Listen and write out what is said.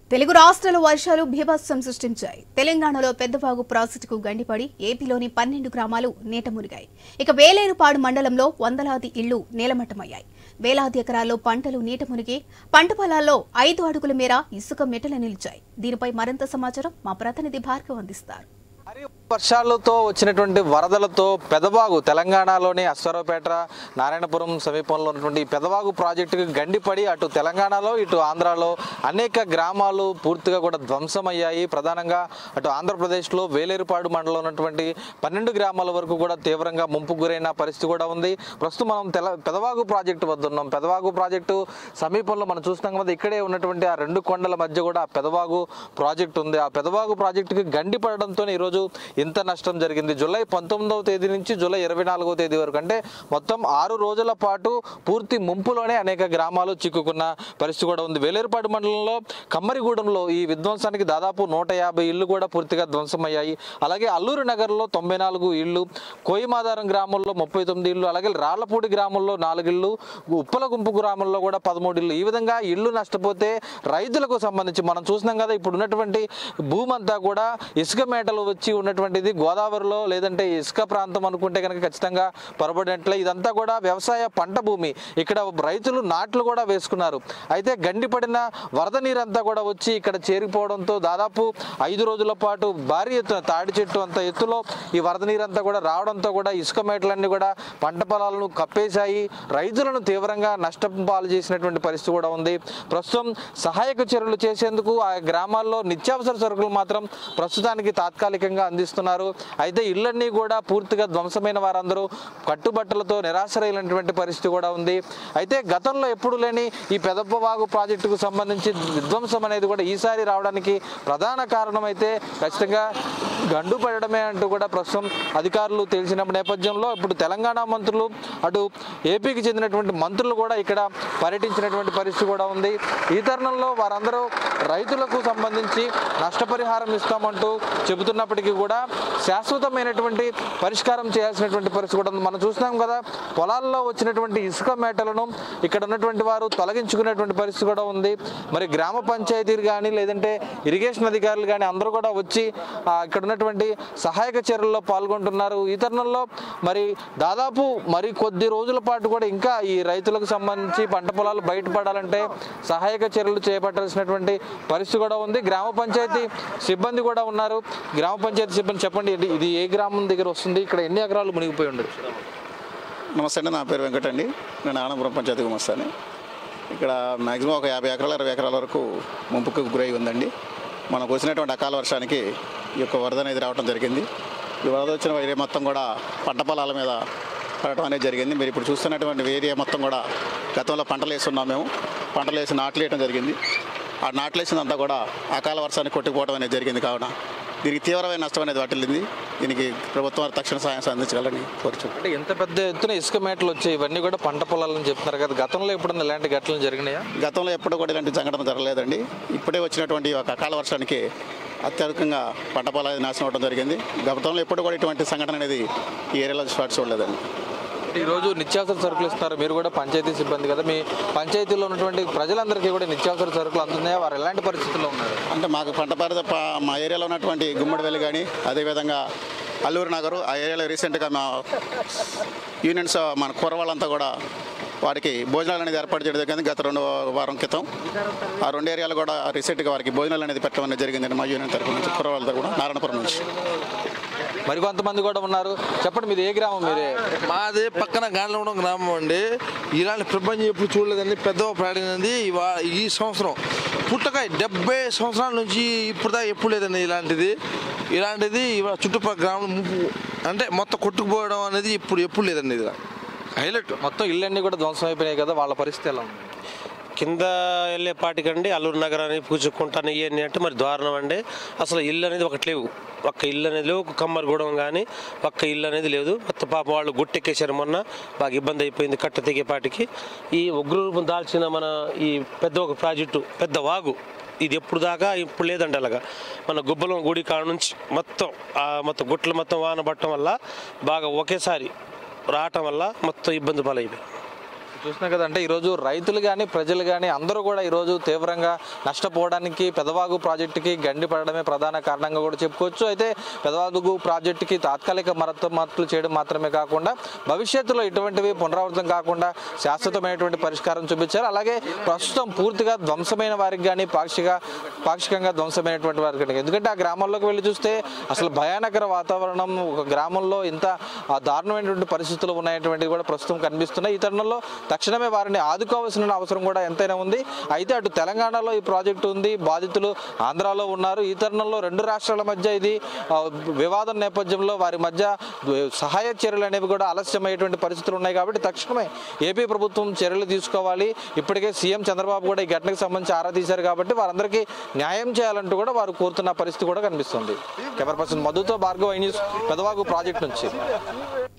తెలుగు రాష్ట్రాల వర్షాలు బీభత్సం సృష్టించాయి తెలంగాణలో పెద్దవాగు ప్రాజెక్టుకు గండిపడి ఏపీలోని పన్నెండు గ్రామాలు నీట మునిగాయి ఇక వేలేరుపాడు మండలంలో వందలాది ఇళ్లు నేలమట్టమయ్యాయి వేలాది ఎకరాల్లో పంటలు నీట మునిగి పంట పొలాల్లో ఐదు అడుగుల మేర ఇసుక మెట్టలు నిలిచాయి దీనిపై మరింత సమాచారం మా ప్రతినిధి భార్గవ్ అందిస్తారు భారీ వర్షాలతో వచ్చినటువంటి వరదలతో పెదవాగు తెలంగాణలోని అశ్వరావుపేట నారాయణపురం సమీపంలో ఉన్నటువంటి ఈ పెదవాగు ప్రాజెక్టుకు గండిపడి అటు తెలంగాణలో ఇటు ఆంధ్రాలో అనేక గ్రామాలు పూర్తిగా కూడా ధ్వంసమయ్యాయి ప్రధానంగా అటు ఆంధ్రప్రదేశ్లో వేలేరుపాడు మండలంలో ఉన్నటువంటి పన్నెండు గ్రామాల వరకు కూడా తీవ్రంగా ముంపు గురైన పరిస్థితి కూడా ఉంది ప్రస్తుతం మనం తెల పెదవాగు ప్రాజెక్టు వద్ద ఉన్నాం పెదవాగు ప్రాజెక్టు సమీపంలో మనం చూస్తున్నాం కదా ఇక్కడే ఉన్నటువంటి ఆ రెండు కొండల మధ్య కూడా ఆ పెదవాగు ప్రాజెక్టు ఉంది ఆ పెదవాగు ప్రాజెక్టుకి గండి పడడంతో ఈరోజు ఇంత నష్టం జరిగింది జూలై పంతొమ్మిదవ తేదీ నుంచి జూలై ఇరవై నాలుగవ తేదీ వరకు అంటే మొత్తం ఆరు రోజుల పాటు పూర్తి ముంపులోనే అనేక గ్రామాలు చిక్కుకున్న పరిస్థితి కూడా ఉంది వేలేరుపాడు మండలంలో కమ్మరిగూడెంలో ఈ విధ్వంసానికి దాదాపు నూట యాభై ఇళ్లు కూడా పూర్తిగా ధ్వంసమయ్యాయి అలాగే అల్లూరు నగర్లో తొంభై నాలుగు ఇళ్లు కోయిమాధారం గ్రామంలో ముప్పై తొమ్మిది ఇళ్లు అలాగే రాళ్లపూడి గ్రామంలో నాలుగు ఇళ్లు ఉప్పల గుంపు గ్రామంలో కూడా పదమూడు ఇళ్లు ఈ విధంగా ఇల్లు నష్టపోతే రైతులకు సంబంధించి మనం చూసినాం కదా ఇప్పుడు ఉన్నటువంటి భూమి అంతా కూడా ఇసుక మేటలు వచ్చి ఉన్నటువంటిది గోదావరిలో లేదంటే ఇసుక ప్రాంతం అనుకుంటే కనుక ఖచ్చితంగా పొరబడినట్లే ఇదంతా కూడా వ్యవసాయ పంట భూమి ఇక్కడ రైతులు నాట్లు కూడా వేసుకున్నారు అయితే గండి పడిన వరద నీరంతా కూడా వచ్చి ఇక్కడ చేరిపోవడంతో దాదాపు ఐదు రోజుల పాటు భారీ ఎత్తున తాడి చెట్టు అంత ఎత్తులో ఈ వరద నీరంతా కూడా రావడంతో కూడా ఇసుక మేటలన్నీ కూడా పంట పొలాలను కప్పేశాయి రైతులను తీవ్రంగా నష్టం పాలు చేసినటువంటి పరిస్థితి కూడా ఉంది ప్రస్తుతం సహాయక చర్యలు చేసేందుకు ఆ గ్రామాల్లో నిత్యావసర సరుకులు మాత్రం ప్రస్తుతానికి తాత్కాలికంగా అందిస్తున్నారు అయితే ఇళ్ళన్నీ కూడా పూర్తిగా ధ్వంసమైన వారందరూ కట్టుబట్టలతో నిరాశ్రయులైనటువంటి పరిస్థితి కూడా ఉంది అయితే గతంలో ఎప్పుడు లేని ఈ పెదప్పవాగు ప్రాజెక్టుకు సంబంధించి విధ్వంసం అనేది కూడా ఈసారి రావడానికి ప్రధాన కారణం అయితే ఖచ్చితంగా గండు పడడమే అంటూ కూడా ప్రస్తుతం అధికారులు తెలిసిన నేపథ్యంలో ఇప్పుడు తెలంగాణ మంత్రులు అటు ఏపీకి చెందినటువంటి మంత్రులు కూడా ఇక్కడ పర్యటించినటువంటి పరిస్థితి కూడా ఉంది ఈ తరుణంలో వారందరూ రైతులకు సంబంధించి నష్టపరిహారం ఇస్తామంటూ చెబుతున్నప్పటికీ కూడా శాశ్వతమైనటువంటి పరిష్కారం చేయాల్సినటువంటి పరిస్థితి కూడా ఉంది మనం చూస్తున్నాం కదా పొలాల్లో వచ్చినటువంటి ఇసుక మేటలను ఇక్కడ ఉన్నటువంటి వారు తొలగించుకునేటువంటి పరిస్థితి కూడా ఉంది మరి గ్రామ పంచాయతీలు కానీ లేదంటే ఇరిగేషన్ అధికారులు కానీ అందరూ కూడా వచ్చి ఆ, ఇక్కడ ఉన్నటువంటి సహాయక చర్యల్లో పాల్గొంటున్నారు ఈ తరుణంలో మరి దాదాపు మరి కొద్ది రోజుల పాటు కూడా ఇంకా ఈ రైతులకు సంబంధించి పంట పొలాలు బయటపడాలంటే సహాయక చర్యలు చేపట్టాల్సినటువంటి పరిస్థితి కూడా ఉంది గ్రామ పంచాయతీ సిబ్బంది కూడా ఉన్నారు గ్రామ పంచాయతీ సిబ్బంది చెప్పండి ఇది- ఇది ఏ గ్రామం దగ్గర వస్తుంది ఇక్కడ ఎన్ని ఎకరాలు మునిగిపోయి ఉండొచ్చు నమస్తే అండి నా పేరు వెంకట అండి నేను ఆనందపురం పంచాయతీ గుమస్తాని ఇక్కడ మ్యాక్సిమం ఒక యాభై ఎకరాల అరవై ఎకరాల వరకు ముంపుకు గురై ఉందండి మనకు వచ్చినటువంటి అకాల వర్షానికి ఈ యొక్క వరద అనేది రావడం జరిగింది ఈ వరద వచ్చిన ఏరియా మొత్తం కూడా పంట పొలాల మీద పడటం అనేది జరిగింది మీరు ఇప్పుడు చూస్తున్నటువంటి ఏరియా మొత్తం కూడా గతంలో పంటలు వేస్తున్నాం మేము పంటలు వేసి నాట్లు వేయడం జరిగింది ఆ నాట్లు వేసినంతా కూడా అకాల వర్షానికి కొట్టుకుపోవడం అనేది జరిగింది కావున దీనికి తీవ్రమైన నష్టం అనేది వాటిల్లింది దీనికి ప్రభుత్వం వారు తక్షణ సహాయం అందించాలని కోరుచు అంటే ఎంత పెద్ద ఎత్తున ఇసుక మేటలు వచ్చాయి ఇవన్నీ కూడా పంట పొలాలని చెప్తున్నారు కదా గతంలో ఎప్పుడన్నా ఇలాంటి ఘటనలు జరిగినాయా గతంలో ఎప్పుడు కూడా ఇలాంటి సంఘటన జరగలేదండి ఇప్పుడే వచ్చినటువంటి ఒక అకాల వర్షానికి అత్యధికంగా పంట పొలాలు నాశనం అవడం జరిగింది గతంలో ఎప్పుడు కూడా ఇటువంటి సంఘటన అనేది ఈ ఏరియాలో స్టార్ట్ చూడలేదండి ఈ రోజు నిత్యావసర సరుకులు ఇస్తున్నారు మీరు కూడా పంచాయతీ సిబ్బంది కదా మీ పంచాయతీలో ఉన్నటువంటి ప్రజలందరికీ కూడా నిత్యావసర సరుకులు అందుతున్నాయా వారు ఎలాంటి పరిస్థితుల్లో ఉన్నారు అంటే మాకు పంట పరిధి ప- మా ఏరియాలో ఉన్నటువంటి గుమ్మడివెల్లి కానీ అదేవిధంగా అల్లూరు నగరు ఆ ఏరియాలో రీసెంట్గా మా యూనియన్స్ మన కూరవాళ్ళంతా కూడా వారికి భోజనాలు అనేది ఏర్పాటు చేయడం జరిగింది గత రెండు వారం క్రితం ఆ రెండు ఏరియాలు కూడా రీసెంట్గా వారికి భోజనాలు అనేది పెట్టడం అనేది జరిగిందండి మా యూనియన్ తరఫు నుంచి కూరవాళ్ళ తరఫు కూడా నారాయణపురం నుంచి మరి కొంతమంది కూడా ఉన్నారు చెప్పండి మీది ఏ గ్రామం మీరే మాది పక్కన గాండ్లగూడెం గ్రామం అండి ఇలాంటి ప్రపంచం ఎప్పుడు చూడలేదండి పెద్ద ప్రాణింది ఇవా ఈ సంవత్సరం పుట్టక డెబ్బై సంవత్సరాల నుంచి ఇప్పుడు దాకా ఎప్పుడు లేదండి ఇలాంటిది ఇలాంటిది ఇవాళ చుట్టుపక్కల గ్రామం ముప్పు అంటే మొత్తం కొట్టుకుపోవడం అనేది ఇప్పుడు ఎప్పుడు లేదండి ఇది హైలైట్ మొత్తం ఇళ్ళన్నీ కూడా ధ్వంసం అయిపోయినాయి కదా వాళ్ళ పరిస్థితి ఎలా ఉంది కింద వెళ్ళే పాటికండి అల్లూరు నగరాన్ని పూచుకుంటాను ఇవన్నీ అంటే మరి దారుణం అండి అసలు ఇల్లు అనేది ఒకటి లేవు ఒక్క ఇల్లు అనేది లేవు ఒక కమ్మరిగూడెం కానీ ఒక్క ఇల్లు అనేది లేదు మొత్తం పాపం వాళ్ళు గుట్టెక్కేశారు మొన్న బాగా ఇబ్బంది అయిపోయింది కట్ట తెగేపాటికి ఈ ఉగ్రరూపం దాల్చిన మన ఈ పెద్ద ఒక ప్రాజెక్టు పెద్ద వాగు ఇది ఎప్పుడు దాకా ఇప్పుడు లేదండి అలాగా మన గుబ్బలం గుడి కాడ నుంచి మొత్తం ఆ మొత్తం గుట్టలు మొత్తం వాన పట్టడం వల్ల బాగా ఒకేసారి రావటం వల్ల మొత్తం ఇబ్బంది పాలైపోయింది చూసినా కదా అంటే ఈరోజు రైతులు కానీ ప్రజలు కానీ అందరూ కూడా ఈరోజు తీవ్రంగా నష్టపోవడానికి పెదవాగు ప్రాజెక్టుకి గండి పడడమే ప్రధాన కారణంగా కూడా చెప్పుకోవచ్చు అయితే పెదవాగు ప్రాజెక్టుకి తాత్కాలిక మరమ్మతులు చేయడం మాత్రమే కాకుండా భవిష్యత్తులో ఇటువంటివి పునరావృతం కాకుండా శాశ్వతమైనటువంటి పరిష్కారం చూపించారు అలాగే ప్రస్తుతం పూర్తిగా ధ్వంసమైన వారికి కానీ పాక్షిక పాక్షికంగా ధ్వంసమైనటువంటి వారికి కానీ ఎందుకంటే ఆ గ్రామాల్లోకి వెళ్ళి చూస్తే అసలు భయానకర వాతావరణం ఒక గ్రామంలో ఇంత ఆ, దారుణమైనటువంటి పరిస్థితులు ఉన్నాయటువంటివి కూడా ప్రస్తుతం కనిపిస్తున్నాయి ఈ తరుణంలో తక్షణమే వారిని ఆదుకోవాల్సిన అవసరం కూడా ఎంతైనా ఉంది అయితే అటు తెలంగాణలో ఈ ప్రాజెక్టు ఉంది బాధితులు ఆంధ్రాలో ఉన్నారు ఈ తరుణంలో రెండు రాష్ట్రాల మధ్య ఇది ఆ, వివాదం నేపథ్యంలో వారి మధ్య సహాయ చర్యలు అనేవి కూడా ఆలస్యమయ్యేటువంటి పరిస్థితులు ఉన్నాయి కాబట్టి తక్షణమే ఏపీ ప్రభుత్వం చర్యలు తీసుకోవాలి ఇప్పటికే సీఎం చంద్రబాబు కూడా ఈ ఘటనకు సంబంధించి ఆరా తీశారు కాబట్టి వారందరికీ న్యాయం చేయాలంటూ కూడా వారు కోరుతున్న పరిస్థితి కూడా కనిపిస్తుంది కెమెరా పర్సన్ మధుతో Bhargav I News Pedavagu project నుంచి